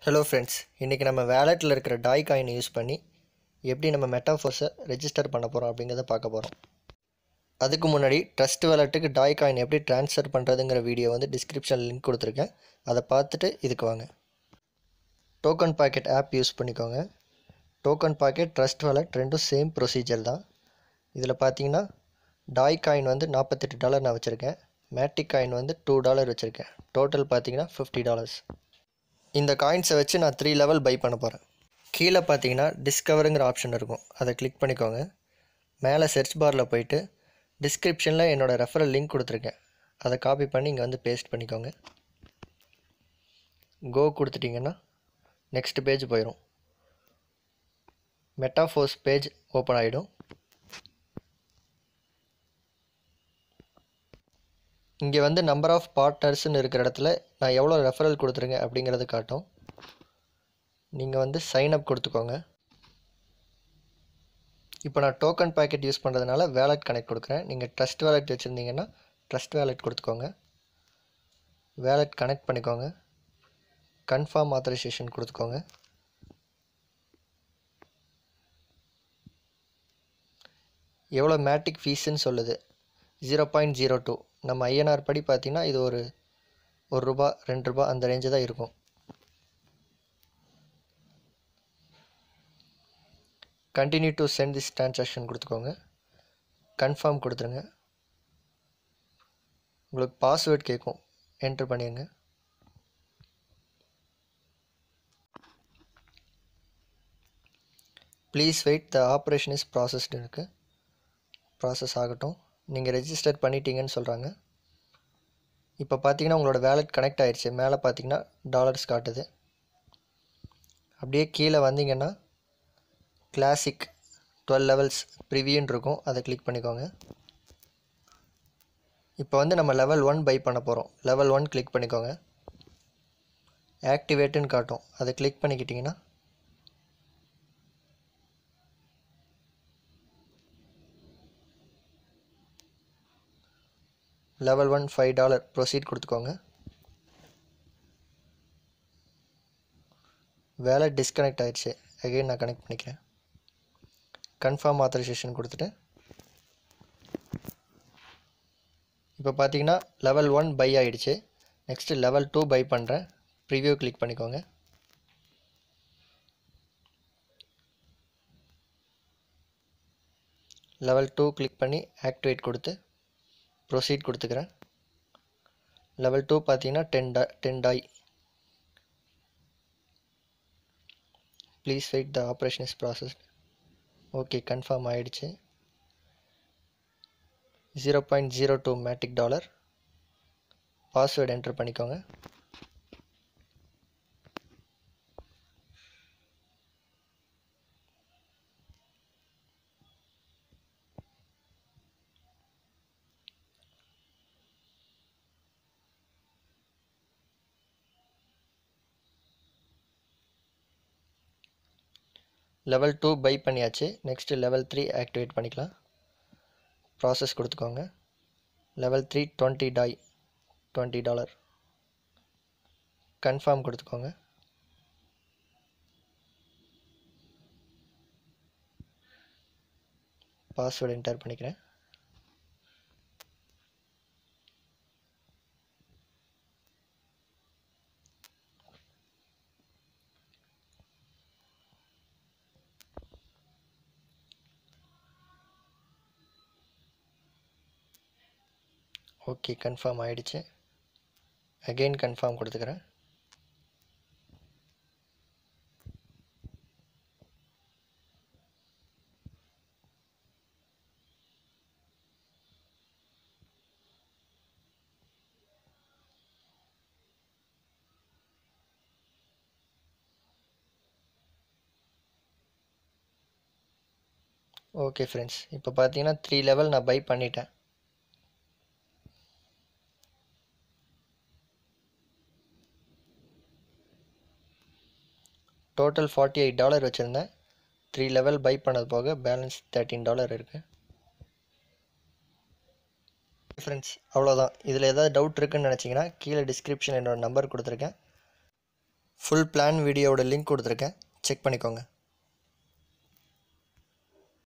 hello friends இன்றைக்கி நம்ம வேலெட்டில் இருக்கிற டாய் காயினை யூஸ் பண்ணி எப்படி நம்ம மெட்டாஃபோர்ஸை ரெஜிஸ்டர் பண்ண போகிறோம் அப்படிங்கிறத பார்க்க போகிறோம் அதுக்கு முன்னாடி ட்ரஸ்ட் வேலெட்டுக்கு டாய் காயின் எப்படி ட்ரான்ஸ்ஃபர் பண்ணுறதுங்கிற வீடியோ வந்து டிஸ்கிரிப்ஷன் லிங்க் கொடுத்துருக்கேன் அதை பார்த்துட்டு இதுக்கு வாங்க டோக்கன் பாக்கெட் ஆப் யூஸ் பண்ணிக்கோங்க டோக்கன் பாக்கெட் ட்ரஸ்ட் வேலட் ரெண்டும் சேம் ப்ரொசீஜர் தான் இதில் பார்த்தீங்கன்னா டாய் காயின் வந்து நாற்பத்தெட்டு டாலர் நான் வச்சுருக்கேன் மேட்டிக் காயின் வந்து டூ டாலர் வச்சுருக்கேன் டோட்டல் பார்த்தீங்கன்னா ஃபிஃப்டி டாலர்ஸ் இந்த காயின்ஸை வச்சு நான் த்ரீ லெவல் பை பண்ண போகிறேன் கீழே பார்த்தீங்கன்னா டிஸ்கவருங்கிற ஆப்ஷன் இருக்கும் அதை கிளிக் பண்ணிக்கோங்க மேலே சர்ச் பாரில் போயிட்டு டிஸ்கிரிப்ஷனில் என்னோடய ரெஃபரல் லிங்க் கொடுத்துருக்கேன் அதை காப்பி பண்ணி இங்கே வந்து பேஸ்ட் பண்ணிக்கோங்க கோ கொடுத்துட்டிங்கன்னா நெக்ஸ்ட் பேஜ் போயிடும் மெட்டாஃபோர்ஸ் பேஜ் ஓப்பன் ஆகிடும் இங்கே வந்து நம்பர் ஆஃப் பார்ட்னர்ஸ்னு இருக்கிற இடத்துல நான் எவ்வளோ ரெஃபரல் கொடுத்துருங்க அப்படிங்கிறது காட்டும் நீங்கள் வந்து சைன் அப் கொடுத்துக்கோங்க இப்போ நான் டோக்கன் பேக்கெட் யூஸ் பண்ணுறதுனால வேலட் கனெக்ட் கொடுக்குறேன் நீங்கள் ட்ரஸ்ட் வேலட் வச்சுருந்தீங்கன்னா ட்ரஸ்ட் வேலட் கொடுத்துக்கோங்க வேலட் கனெக்ட் பண்ணிக்கோங்க கன்ஃபார்ம் ஆத்தரைசேஷன் கொடுத்துக்கோங்க எவ்வளோ மேட்டிக் ஃபீஸுன்னு சொல்லுது ஜீரோ பாயிண்ட் ஜீரோ டூ நம்ம ஐஎன்ஆர் படி பார்த்தீங்கன்னா இது ஒரு ஒரு ரூபா ரெண்டு ரூபா அந்த ரேஞ்சு தான் இருக்கும் continue to send this transaction கொடுத்துக்கோங்க கன்ஃபார்ம் கொடுத்துருங்க உங்களுக்கு பாஸ்வேர்ட் கேட்கும் என்ட்ரு பண்ணிடுங்க please wait the operation is processed இருக்குது ப்ராசஸ் ஆகட்டும் நீங்கள் ரெஜிஸ்டர் பண்ணிட்டீங்கன்னு சொல்கிறாங்க இப்போ பார்த்தீங்கன்னா உங்களோட வேலட் கனெக்ட் ஆயிடுச்சு மேலே பார்த்தீங்கன்னா டாலர்ஸ் காட்டுது அப்படியே கீழே வந்தீங்கன்னா கிளாசிக் டுவெல் லெவல்ஸ் ப்ரிவியூன்னு இருக்கும் அதை கிளிக் பண்ணிக்கோங்க இப்போ வந்து நம்ம லெவல் ஒன் பை பண்ண போகிறோம் லெவல் ஒன் கிளிக் பண்ணிக்கோங்க ஆக்டிவேட்டுன்னு காட்டும் அதை கிளிக் பண்ணிக்கிட்டிங்கன்னா level one five dollar proceed கொடுத்துக்கோங்க வேலை டிஸ்கனெக்ட் ஆயிடுச்சு அகெயின் நான் கனெக்ட் பண்ணிக்கிறேன் கன்ஃபார்ம் ஆத்தரைசேஷன் கொடுத்துட்டு இப்போ பார்த்தீங்கன்னா லெவல் ஒன் பை ஆகிடுச்சு நெக்ஸ்ட்டு லெவல் டூ பை பண்ணுறேன் ப்ரிவியூ கிளிக் பண்ணிக்கோங்க லெவல் டூ கிளிக் பண்ணி ஆக்டிவேட் கொடுத்து ப்ரொசீட் கொடுத்துக்கிறேன் லெவல் டூ பார்த்தீங்கன்னா டென் டா ten Dai please wait the operation is processed okay confirm ஆகிடுச்சு zero point zero two Matic dollar password enter பண்ணிக்கோங்க level two buy பண்ணியாச்சு next level three activate பண்ணிக்கலாம் process கொடுத்துக்கோங்க level three twenty Dai twenty dollar confirm கொடுத்துக்கோங்க password enter பண்ணிக்கிறேன் okay confirm ஆகிடுச்சு again confirm கொடுத்துக்கிறேன் okay friends இப்போ பார்த்தீங்கன்னா த்ரீ லெவல் நான் பை பண்ணிட்டேன் டோட்டல் ஃபார்ட்டி எயிட் டாலர் வச்சுருந்தேன் த்ரீ லெவல் பை பண்ணது போக பேலன்ஸ் தேர்ட்டின் டாலர் இருக்குது ஃப்ரெண்ட்ஸ் அவ்வளோதான் இதில் ஏதாவது டவுட் இருக்குன்னு நினச்சிங்கன்னா கீழே டிஸ்கிரிப்ஷன் என்னோடய நம்பர் கொடுத்துருக்கேன் ஃபுல் பிளான் வீடியோவோட லிங்க் கொடுத்துருக்கேன் செக் பண்ணிக்கோங்க